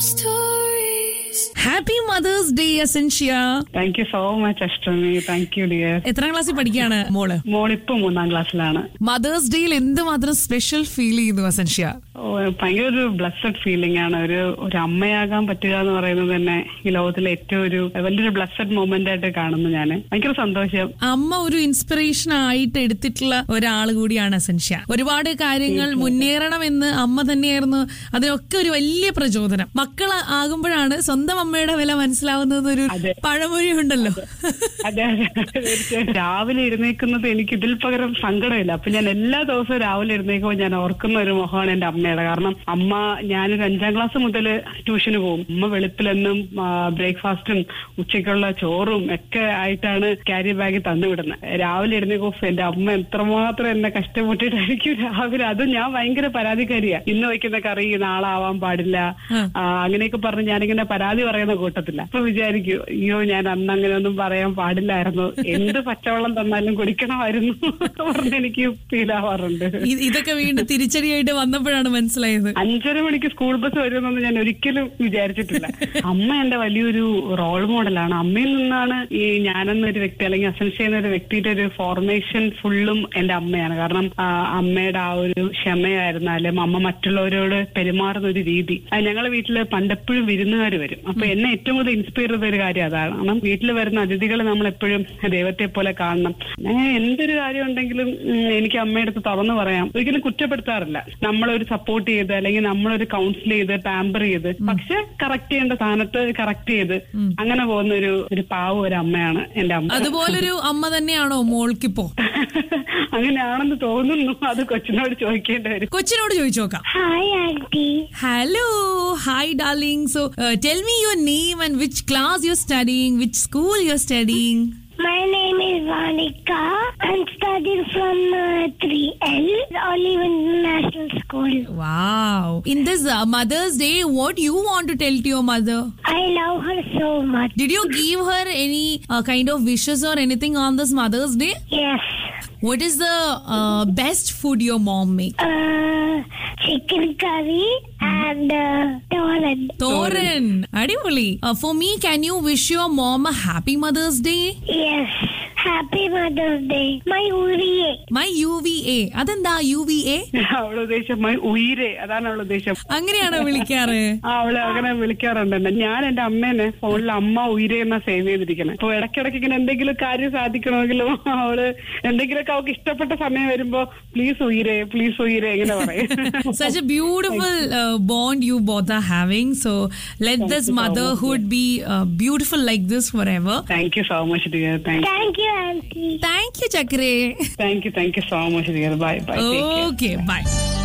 Happy mother's day അസെൻഷ്യ thank you so much Ashtami thank you dear എത്രാം ക്ലാസ്സിൽ പഠിക്കുകയാണ് മോള് മോളിപ്പോ മൂന്നാം ക്ലാസ്സിലാണ് മദേഴ്സ് ഡേയിൽ എന്തുമാത്രം സ്പെഷ്യൽ ഫീൽ ചെയ്യുന്നു അസൻഷ്യ ഓ, ഭയങ്കര ഒരു ബ്ലസ്സഡ് ഫീലിംഗ് ആണ് ഒരു ഒരു അമ്മയാകാൻ പറ്റുക എന്ന് പറയുന്നത് തന്നെ ഈ ലോകത്തിലെ ഏറ്റവും ഒരു വലിയൊരു ബ്ലസ്സഡ് മൊമെന്റ് ആയിട്ട് കാണുന്നു ഞാൻ ഭയങ്കര സന്തോഷം അമ്മ ഒരു ഇൻസ്പിറേഷൻ ആയിട്ട് എടുത്തിട്ടുള്ള ഒരാൾ കൂടിയാണ് അസൻഷ്യ ഒരുപാട് കാര്യങ്ങൾ മുന്നേറണമെന്ന് അമ്മ തന്നെയായിരുന്നു അതിനൊക്കെ ഒരു വലിയ പ്രചോദനം മക്കൾ ആകുമ്പോഴാണ് സ്വന്തം അമ്മയുടെ വില മനസ്സിലാവുന്നത് ഒരു അതെ. പഴമൊഴി ഉണ്ടല്ലോ അതെ അതെ തീർച്ചയായും. രാവിലെ എഴുന്നേക്കുന്നത് എനിക്ക് ഇതിൽ പകരം സങ്കടമില്ല അപ്പൊ ഞാൻ എല്ലാ ദിവസവും രാവിലെ എഴുന്നേക്കുമ്പോൾ ഞാൻ ഓർക്കുന്ന ഒരു മുഖമാണ് എന്റെ അമ്മയുടെ കാരണം അമ്മ ഞാനൊരു അഞ്ചാം ക്ലാസ് മുതൽ ട്യൂഷന് പോകും അമ്മ വെളുപ്പിലെന്നും ബ്രേക്ക്ഫാസ്റ്റും ഉച്ചയ്ക്കുള്ള ചോറും ഒക്കെ ആയിട്ടാണ് ക്യാരി ബാഗ് തന്നുവിടുന്നത് രാവിലെ എഴുന്നേക്കും എന്റെ അമ്മ എത്രമാത്രം എന്നെ കഷ്ടപ്പെട്ടിട്ടായിരിക്കും രാവിലെ അത് ഞാൻ ഭയങ്കര പരാതിക്കാരിയാ ഇന്ന് വയ്ക്കുന്ന കറി നാളെ ആവാൻ പാടില്ല ഉം. ആ, അങ്ങനെയൊക്കെ പറഞ്ഞ് ഞാനിങ്ങനെ പരാതി പറയുന്ന കൂട്ടത്തില്ല അപ്പൊ വിചാരിക്കും അയ്യോ ഞാൻ അന്ന് അങ്ങനെ ഒന്നും പറയാൻ പാടില്ലായിരുന്നു എന്ത് പച്ചവെള്ളം തന്നാലും കുടിക്കണമായിരുന്നു എന്നൊക്കെ പറഞ്ഞ് എനിക്ക് ഫീൽ ആവാറുണ്ട് ഇ- ഇതൊക്കെ വീണ്ടും തിരിച്ചടിയായിട്ട് വന്നപ്പോഴാണ് മനസ്സിലായത് അഞ്ചര മണിക്ക് സ്കൂൾ ബസ് വരുമെന്നൊന്നും ഞാൻ ഒരിക്കലും വിചാരിച്ചിട്ടില്ല അമ്മ എന്റെ വലിയൊരു റോൾ മോഡലാണ് അമ്മയിൽ നിന്നാണ് ഈ ഞാനെന്നൊരു വ്യക്തി അല്ലെങ്കിൽ അസൻഷ്യ എന്നൊരു വ്യക്തിയുടെ ഒരു ഫോർമേഷൻ ഫുള്ളും എന്റെ അമ്മയാണ് കാരണം ആ, അമ്മയുടെ ആ ഒരു ക്ഷമയായിരുന്നാലും അമ്മ മറ്റുള്ളവരോട് പെരുമാറുന്ന ഒരു രീതി അത് ഞങ്ങളെ വീട്ടില് പണ്ടെപ്പോഴും വിരുന്നുകാർ വരും അപ്പൊ എന്നെ ഏറ്റവും കൂടുതൽ ഇൻസ്പയർ ചെയ്ത ഒരു കാര്യം അതാണ് കാരണം വീട്ടിൽ വരുന്ന അതിഥികളെ നമ്മൾ എപ്പോഴും ദൈവത്തെ പോലെ കാണണം ഞാൻ എന്തൊരു കാര്യം ഉണ്ടെങ്കിലും ഉം, എനിക്ക് അമ്മയുടെ അടുത്ത് തുറന്നു പറയാം ഒരിക്കലും കുറ്റപ്പെടുത്താറില്ല നമ്മളൊരു സപ്പോർട്ട് ചെയ്ത് അല്ലെങ്കിൽ നമ്മളൊരു കൗൺസിൽ ചെയ്ത് പാമ്പർ ചെയ്ത് പക്ഷെ കറക്റ്റ് ചെയ്യേണ്ട സ്ഥാനത്ത് കറക്റ്റ് ചെയ്ത് അങ്ങനെ പോകുന്ന ഒരു ഒരു പാവ ഒരു അമ്മയാണ് എന്റെ അമ്മ അതുപോലൊരു അമ്മ തന്നെയാണോ മോൾക്കിപ്പോ അങ്ങനെയാണെന്ന് തോന്നുന്നു അത് കൊച്ചിനോട് ചോദിക്കേണ്ടി വരും കൊച്ചിനോട് ചോദിച്ചു നോക്കാം Hi, Auntie. Hello hi darling so tell me your name and which class you studying which school you studying My name is Vanika. I'm studying from uh, 3L, Olive International School. Wow. In this uh, Mother's Day, what you want to tell to your mother? I love her so much. Did you give her any uh, kind of wishes or anything on this Mother's Day? Yes. What is the uh, best food your mom make? Uh, chicken curry and uh, toran. Thoran. Adivali. Uh, for me, can you wish your mom a happy Mother's Day? Yes. Happy Mother's Day. My Uriye. My UVA. അതെന്താ UVA? അവള് ഉദ്ദേശം ഉയരെ അതാണ് അവൾ ഉദ്ദേശം അങ്ങനെയാണോ വിളിക്കാറ് ആ അവള് അങ്ങനെ വിളിക്കാറുണ്ട് എന്നെ. ഞാൻ എന്റെ അമ്മേനെ ഫോണിൽ അമ്മ ഉയരെ എന്നാ സേവ് ചെയ്തിരിക്കണേ അപ്പൊ ഇടയ്ക്കിടയ്ക്ക് ഇങ്ങനെ എന്തെങ്കിലും കാര്യം സാധിക്കണമെങ്കിലും അവള് എന്തെങ്കിലുമൊക്കെ അവൾക്ക് ഇഷ്ടപ്പെട്ട സമയം വരുമ്പോ പ്ലീസ് ഉയരെ പ്ലീസ് ഉയരെ ഇങ്ങനെ പറയും Such a beautiful uh, bond you both are having. So let Thank this you so much, motherhood be uh, beautiful like this forever. Thank you so much dear thank Thank you, Auntie. Thank you, Chakre. Thank you thank you so much dear bye bye Okay, bye.